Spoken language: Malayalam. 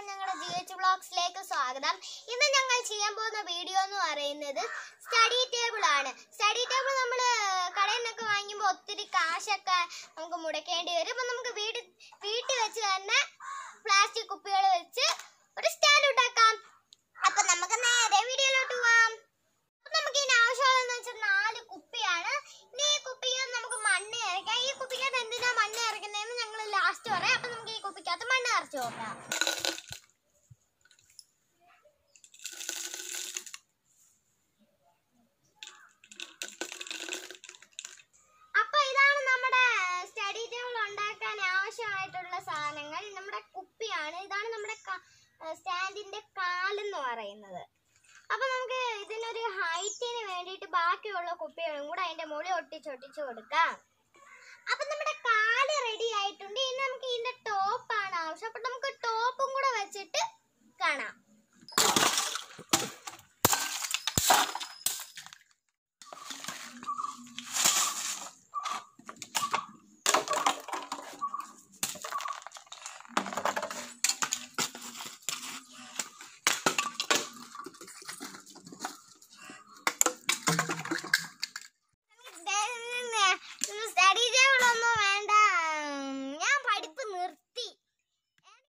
ഞങ്ങളുടെ ജി എച്ച് ബ്ലോഗ്സിലേക്ക് സ്വാഗതം ഇന്ന് ഞങ്ങൾ ചെയ്യാൻ പോകുന്ന വീഡിയോ എന്ന് പറയുന്നത് സ്റ്റഡി ടേബിൾ ആണ് സ്റ്റഡി ടേബിൾ നമ്മൾ കടയിൽ നിന്നൊക്കെ വാങ്ങുമ്പോൾ ഒത്തിരി കാശൊക്കെ നമുക്ക് മുടക്കേണ്ടി വരും അപ്പം നമുക്ക് വീട് വീട്ടിൽ വെച്ച് തന്നെ പ്ലാസ്റ്റിക് കുപ്പികൾ വെച്ച് ഒരു സ്റ്റാൻഡ് ഉണ്ടാക്കാം അപ്പം നമുക്ക് നേരെ വീഡിയോയിലോട്ട് പോവാം അപ്പം നമുക്ക് ഇതിന് ആവശ്യമുള്ളതെന്ന് വെച്ചാൽ നാല് കുപ്പിയാണ് ഇനി ഈ കുപ്പിക്കകത്ത് നമുക്ക് മണ്ണ് ഇറക്കാം ഈ കുപ്പിക്കകത്ത് എന്തിനാ മണ്ണ് ഇറക്കുന്നതെന്ന് ഞങ്ങൾ ലാസ്റ്റ് പറയാം അപ്പം നമുക്ക് ഈ കുപ്പിക്കകത്ത് മണ്ണ് നിറച്ച് നോക്കാം അപ്പൊ ഇതാണ് നമ്മുടെ സ്റ്റഡി ടേബിൾ ഉണ്ടാക്കാൻ ആവശ്യമായിട്ടുള്ള സാധനങ്ങൾ നമ്മുടെ കുപ്പിയാണ് ഇതാണ് നമ്മുടെ സ്റ്റാൻഡിന്റെ കാലെന്ന് പറയുന്നത് അപ്പൊ നമുക്ക് ഇതിനൊരു ഹൈറ്റിന് വേണ്ടിയിട്ട് ബാക്കിയുള്ള കുപ്പികളും കൂടെ അതിന്റെ മുകളിൽ ഒട്ടിച്ചൊട്ടിച്ച് കൊടുക്കാം അപ്പൊ നമ്മുടെ കാല് റെഡി ആയിട്ടുണ്ട് ഇനി നമുക്ക് ഇതിന്റെ ടോപ്പാണ് ആവശ്യം അപ്പൊ നമുക്ക് ടോപ്പും കൂടെ വെച്ചിട്ട് കാണാം